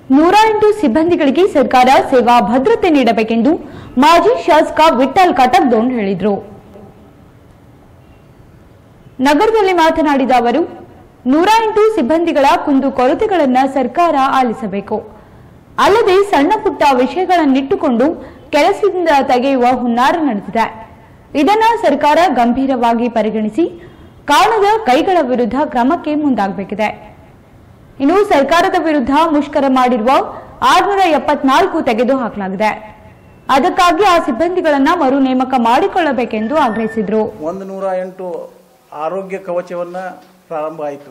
ನೂರ ಎಂಟು ಸಿಬ್ಬಂದಿಗಳಿಗೆ ಸರ್ಕಾರ ಸೇವಾ ಭದ್ರತೆ ನೀಡಬೇಕೆಂದು ಮಾಜಿ ಶಾಸಕ ವಿಠಲ್ ಕಟಕ್ದೋಣ್ ಹೇಳಿದರು ನಗರದಲ್ಲಿ ಮಾತನಾಡಿದ ಅವರು ನೂರ ಎಂಟು ಸಿಬ್ಬಂದಿಗಳ ಕುಂದು ಕೊರತೆಗಳನ್ನು ಸರ್ಕಾರ ಆಲಿಸಬೇಕು ಅಲ್ಲದೆ ಸಣ್ಣ ಪುಟ್ಟ ವಿಷಯಗಳನ್ನಿಟ್ಟುಕೊಂಡು ಕೆಲಸದಿಂದ ತೆಗೆಯುವ ಹುನ್ನಾರ ನಡೆದಿದೆ ಇದನ್ನ ಸರ್ಕಾರ ಗಂಭೀರವಾಗಿ ಪರಿಗಣಿಸಿ ಕಾರಣದ ಕೈಗಳ ವಿರುದ್ಧ ಕ್ರಮಕ್ಕೆ ಮುಂದಾಗಬೇಕಿದೆ ಇನ್ನು ಸರ್ಕಾರದ ವಿರುದ್ಧ ಮುಷ್ಕರ ಮಾಡಿರುವ ಆರುನೂರ ಎಪ್ಪತ್ನಾಲ್ಕು ತೆಗೆದುಹಾಕಲಾಗಿದೆ ಅದಕ್ಕಾಗಿ ಆ ಸಿಬ್ಬಂದಿಗಳನ್ನ ಮರು ನೇಮಕ ಮಾಡಿಕೊಳ್ಳಬೇಕೆಂದು ಆಗ್ರಹಿಸಿದರು ಒಂದು ನೂರ ಎಂಟು ಆರೋಗ್ಯ ಕವಚವನ್ನು ಪ್ರಾರಂಭ ಆಯಿತು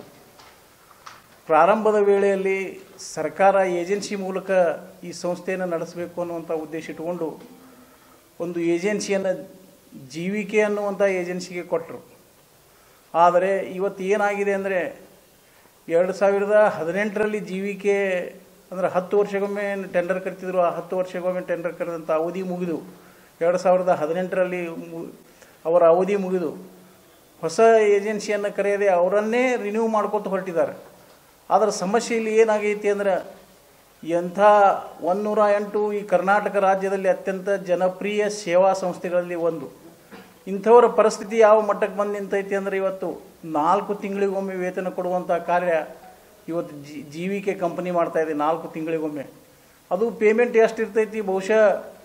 ಪ್ರಾರಂಭದ ವೇಳೆಯಲ್ಲಿ ಸರ್ಕಾರ ಏಜೆನ್ಸಿ ಮೂಲಕ ಈ ಸಂಸ್ಥೆಯನ್ನು ನಡೆಸಬೇಕು ಅನ್ನುವಂಥ ಉದ್ದೇಶ ಇಟ್ಟುಕೊಂಡು ಒಂದು ಏಜೆನ್ಸಿಯನ್ನು ಜೀವಿಕೆ ಅನ್ನುವಂಥ ಏಜೆನ್ಸಿಗೆ ಕೊಟ್ಟರು ಆದರೆ ಇವತ್ತು ಏನಾಗಿದೆ ಅಂದರೆ ಎರಡು ಸಾವಿರದ ಹದಿನೆಂಟರಲ್ಲಿ ಜೀವಿಕೆ ಅಂದರೆ ಹತ್ತು ವರ್ಷಗೊಮ್ಮೆ ಟೆಂಡರ್ ಕರಿತಿದ್ರು ಆ ಹತ್ತು ವರ್ಷಗೊಮ್ಮೆ ಟೆಂಡರ್ ಕರೆದಂಥ ಅವಧಿ ಮುಗಿದು ಎರಡು ಸಾವಿರದ ಹದಿನೆಂಟರಲ್ಲಿ ಮು- ಅವರ ಅವಧಿ ಮುಗಿದು ಹೊಸ ಏಜೆನ್ಸಿಯನ್ನು ಕರೆಯದೆ ಅವರನ್ನೇ ರಿನ್ಯೂ ಮಾಡ್ಕೊತ ಹೊರಟಿದ್ದಾರೆ ಆದರೆ ಸಮಸ್ಯೆ ಇಲ್ಲಿ ಏನಾಗೈತಿ ಅಂದ್ರೆ ಎಂಥ ಒಂದೂರ ಎಂಟು ಈ ಕರ್ನಾಟಕ ರಾಜ್ಯದಲ್ಲಿ ಅತ್ಯಂತ ಜನಪ್ರಿಯ ಸೇವಾ ಸಂಸ್ಥೆಗಳಲ್ಲಿ ಒಂದು ಇಂಥವರ ಪರಿಸ್ಥಿತಿ ಯಾವ ಮಟ್ಟಕ್ಕೆ ಬಂದು ನಿಂತೈತಿ ಅಂದರೆ ಇವತ್ತು ನಾಲ್ಕು ತಿಂಗಳಿಗೊಮ್ಮೆ ವೇತನ ಕೊಡುವಂಥ ಕಾರ್ಯ ಇವತ್ತು ಜಿ ಜೀವಿಕೆ ಕಂಪನಿ ಮಾಡ್ತಾ ಇದೆ ನಾಲ್ಕು ತಿಂಗಳಿಗೊಮ್ಮೆ ಅದು ಪೇಮೆಂಟ್ ಎಷ್ಟು ಇರ್ತೈತಿ ಬಹುಶಃ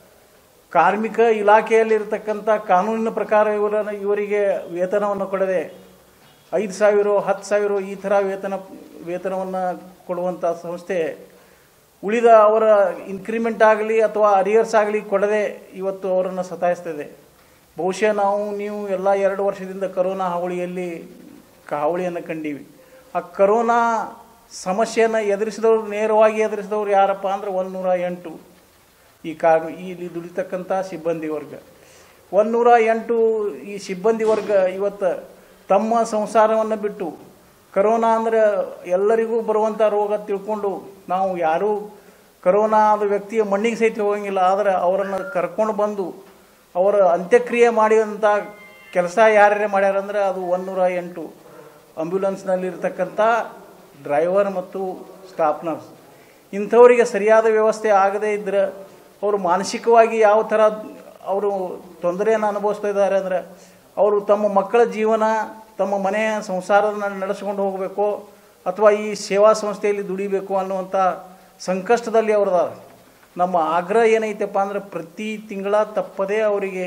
ಕಾರ್ಮಿಕ ಇಲಾಖೆಯಲ್ಲಿರ್ತಕ್ಕಂಥ ಕಾನೂನಿನ ಪ್ರಕಾರ ಇವರನ್ನು ಇವರಿಗೆ ವೇತನವನ್ನು ಕೊಡದೆ ಐದು ಸಾವಿರ ಹತ್ತು ಸಾವಿರ ಈ ಥರ ವೇತನ ವೇತನವನ್ನು ಕೊಡುವಂಥ ಸಂಸ್ಥೆ ಉಳಿದ ಅವರ ಇನ್ಕ್ರಿಮೆಂಟ್ ಆಗಲಿ ಅಥವಾ ಅರಿಯರ್ಸ್ ಆಗಲಿ ಕೊಡದೆ ಇವತ್ತು ಅವರನ್ನು ಸತಾಯಿಸ್ತಿದೆ ಬಹುಶಃ ನಾವು ನೀವು ಎಲ್ಲ ಎರಡು ವರ್ಷದಿಂದ ಕರೋನಾ ಹಾವಳಿಯಲ್ಲಿ ಹಾವಳಿಯನ್ನು ಕಂಡೀವಿ ಆ ಕರೋನಾ ಸಮಸ್ಯೆಯನ್ನು ಎದುರಿಸಿದವರು ನೇರವಾಗಿ ಎದುರಿಸಿದವರು ಯಾರಪ್ಪ ಅಂದ್ರೆ ಒಂದೂರ ಎಂಟು ಈ ಕಾ ಇಲ್ಲಿ ದುಡಿತಕ್ಕಂಥ ಸಿಬ್ಬಂದಿ ವರ್ಗ ಒಂದೂರ ಎಂಟು ಈ ಸಿಬ್ಬಂದಿ ವರ್ಗ ಇವತ್ತು ತಮ್ಮ ಸಂಸಾರವನ್ನು ಬಿಟ್ಟು ಕರೋನಾ ಅಂದರೆ ಎಲ್ಲರಿಗೂ ಬರುವಂಥ ರೋಗ ತಿಳ್ಕೊಂಡು ನಾವು ಯಾರೂ ಕರೋನಾ ಆದ ವ್ಯಕ್ತಿಯ ಮಣ್ಣಿಗೆ ಸಹಿತ ಹೋಗಂಗಿಲ್ಲ ಆದರೆ ಅವರನ್ನು ಕರ್ಕೊಂಡು ಬಂದು ಅವರ ಅಂತ್ಯಕ್ರಿಯೆ ಮಾಡಿದಂಥ ಕೆಲಸ ಯಾರ್ಯಾರೇ ಮಾಡ್ಯಾರಂದ್ರೆ ಅದು ಒಂದೂರ ಎಂಟು ಆಂಬ್ಯುಲೆನ್ಸ್ನಲ್ಲಿರ್ತಕ್ಕಂಥ ಡ್ರೈವರ್ ಮತ್ತು ಸ್ಟಾಫ್ ನರ್ಸ್ ಇಂಥವರಿಗೆ ಸರಿಯಾದ ವ್ಯವಸ್ಥೆ ಆಗದೇ ಇದ್ದರೆ ಅವರು ಮಾನಸಿಕವಾಗಿ ಯಾವ ಥರ ಅವರು ತೊಂದರೆಯನ್ನು ಅನುಭವಿಸ್ತಾ ಇದ್ದಾರೆ ಅಂದರೆ ಅವರು ತಮ್ಮ ಮಕ್ಕಳ ಜೀವನ ತಮ್ಮ ಮನೆಯ ಸಂಸಾರನ ನಡೆಸ್ಕೊಂಡು ಹೋಗಬೇಕು ಅಥವಾ ಈ ಸೇವಾ ಸಂಸ್ಥೆಯಲ್ಲಿ ದುಡಿಬೇಕು ಅನ್ನುವಂಥ ಸಂಕಷ್ಟದಲ್ಲಿ ಅವ್ರದಾರ ನಮ್ಮ ಆಗ್ರಹ ಏನೈತಪ್ಪ ಅಂದರೆ ಪ್ರತಿ ತಿಂಗಳ ತಪ್ಪದೇ ಅವರಿಗೆ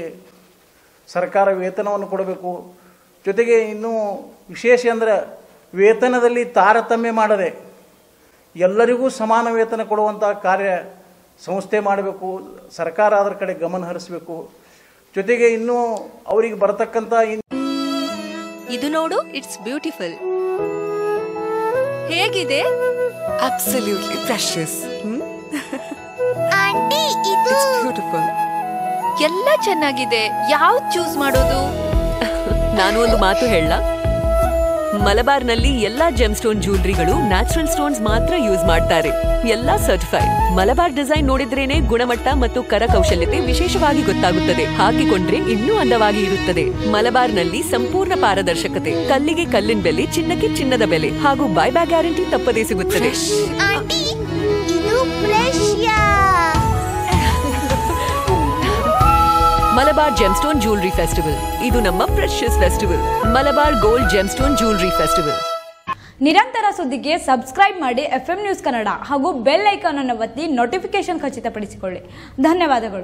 ಸರ್ಕಾರ ವೇತನವನ್ನು ಕೊಡಬೇಕು ಜೊತೆಗೆ ಇನ್ನೂ ವಿಶೇಷ ಅಂದರೆ ವೇತನದಲ್ಲಿ ತಾರತಮ್ಯ ಮಾಡದೆ ಎಲ್ಲರಿಗೂ ಸಮಾನ ವೇತನ ಕೊಡುವಂಥ ಕಾರ್ಯ ಸಂಸ್ಥೆ ಮಾಡಬೇಕು ಸರ್ಕಾರ ಅದರ ಕಡೆ ಗಮನ ಹರಿಸಬೇಕು ಜೊತೆಗೆ ಇನ್ನೂ ಅವರಿಗೆ ಬರತಕ್ಕಂಥ ಇನ್ ಇದು ನೋಡು ಇಟ್ಸ್ ಬ್ಯೂಟಿಫುಲ್ ಹೇಗಿದೆ Absolutely precious. Hmm? ಆಂಟಿ ಇದು It's beautiful. ಎಲ್ಲ ಚೆನ್ನಾಗಿದೆ ಯಾವ್ದು ಚೂಸ್ ಮಾಡೋದು ನಾನು ಒಂದು ಮಾತು ಹೇಳ ಮಲಬಾರ್ನಲ್ಲಿ ಎಲ್ಲಾ ಜೆಮ್ ಸ್ಟೋನ್ ಜ್ಯೂಲ್ರಿಗಳು ನ್ಯಾಚುರಲ್ ಸ್ಟೋನ್ಸ್ ಮಾತ್ರ ಯೂಸ್ ಮಾಡ್ತಾರೆ ಎಲ್ಲಾ ಸರ್ಟಿಫೈಡ್ ಮಲಬಾರ್ ಡಿಸೈನ್ ನೋಡಿದ್ರೇನೆ ಗುಣಮಟ್ಟ ಮತ್ತು ಕರಕೌಶಲ್ಯತೆ ವಿಶೇಷವಾಗಿ ಗೊತ್ತಾಗುತ್ತದೆ ಹಾಕಿಕೊಂಡ್ರೆ ಇನ್ನೂ ಅಂದವಾಗಿ ಇರುತ್ತದೆ ಮಲಬಾರ್ನಲ್ಲಿ ಸಂಪೂರ್ಣ ಪಾರದರ್ಶಕತೆ ಕಲ್ಲಿಗೆ ಕಲ್ಲಿನ ಬೆಲೆ ಚಿನ್ನಕ್ಕೆ ಚಿನ್ನದ ಬೆಲೆ ಹಾಗೂ ಬೈಬ್ಯಾಕ್ ಗ್ಯಾರಂಟಿ ತಪ್ಪದೇ ಸಿಗುತ್ತದೆ ಆಂಟಿ ಇದು ಫ್ರೆಶ್ಯಾ ಮಲಬಾರ್ ಜೆಮ್ಸ್ಟೋನ್ ಜ್ಯೂಲ್ರಿ ಫೆಸ್ಟಿವಲ್ ಇದು ನಮ್ಮ precious festival Malabar gold gemstone jewellery festival ನಿರಂತರ ಸುದ್ದಿಗೆ ಸಬ್ಸ್ಕ್ರೈಬ್ ಮಾಡಿ ಎಫ್ ನ್ಯೂಸ್ ಕನ್ನಡ ಹಾಗೂ ಬೆಲ್ ಐಕಾನ್ ಅನ್ನು ಒತ್ತಿ ನೋಟಿಫಿಕೇಶನ್ ಖಚಿತಪಡಿಸಿಕೊಳ್ಳಿ ಧನ್ಯವಾದಗಳು